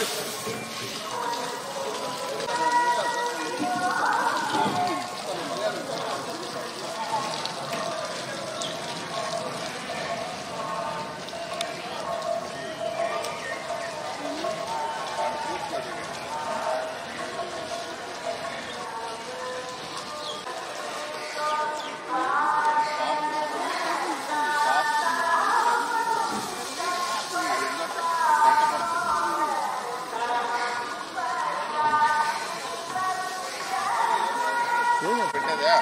పెట్టేదా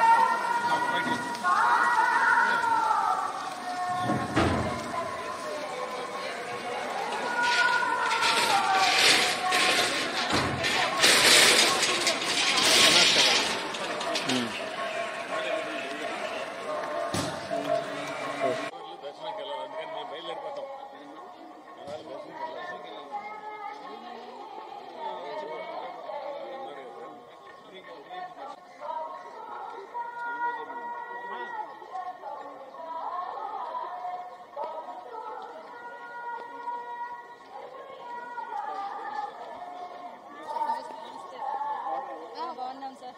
దర్శనంకి వెళ్ళాలి అందుకని మేము బయలుదేరిపోతాం ఇవాళ దర్శనంకి వెళ్ళాలి. ఆ, బాగున్నాం సార్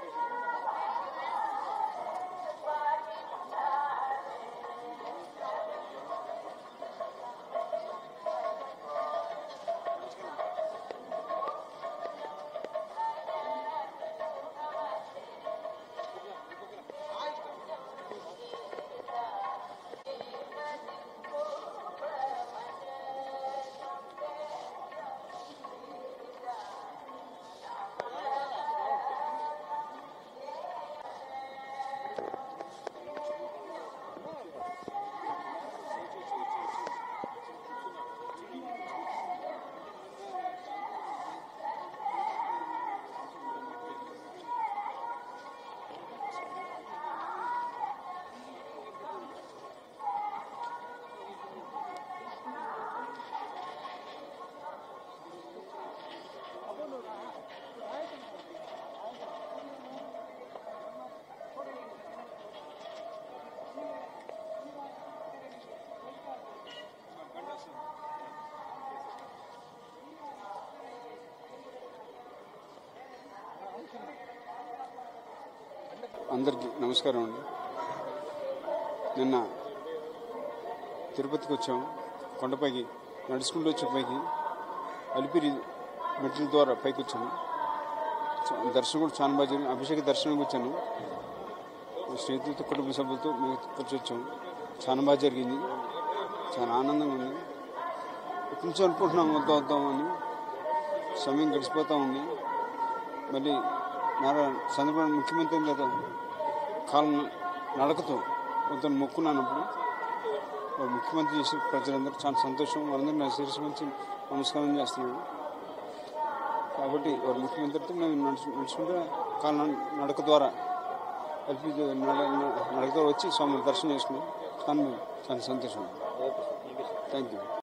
అందరికీ నమస్కారం అండి నిన్న తిరుపతికి వచ్చాం కొండపైకి నడుచుకుంటూ వచ్చే పైకి అలిపిరి మెట్ల ద్వారా పైకి వచ్చాను చ- దర్శనం కూడా చాలా బాగా జరిగింది అభిషేక దర్శనంకి వచ్చాను మా స్నేహితులతో కుటుంబ సభ్యులతో మేము కలిసి వచ్చాం చాలా బాగా జరిగింది చాలా ఆనందంగా ఉంది ఎప్పటి నుంచో అనుకుంటున్నాం వద్దాం వద్దాం అని సమయం గడిచిపోతూ ఉంది మళ్ళీ నారా చంద్రబాబు ముఖ్యమంత్రి కదా కాలం నడకతో కొంత మొక్కున్నానప్పుడు వారు ముఖ్యమంత్రి చేసిన ప్రజలందరూ చాలా సంతోషం వారందరూ నా శిరస్సు మంచి నమస్కారం చేస్తున్నాను కాబట్టి వారు ముఖ్యమంత్రితో మేము నడుచు నడుచుకుంటే కాలం నడక ద్వారా ఎల్పీ నడక ద్వారా వచ్చి స్వామి దర్శనం చేసుకున్నాం కానీ మేము చాలా సంతోషం థ్యాంక్ యూ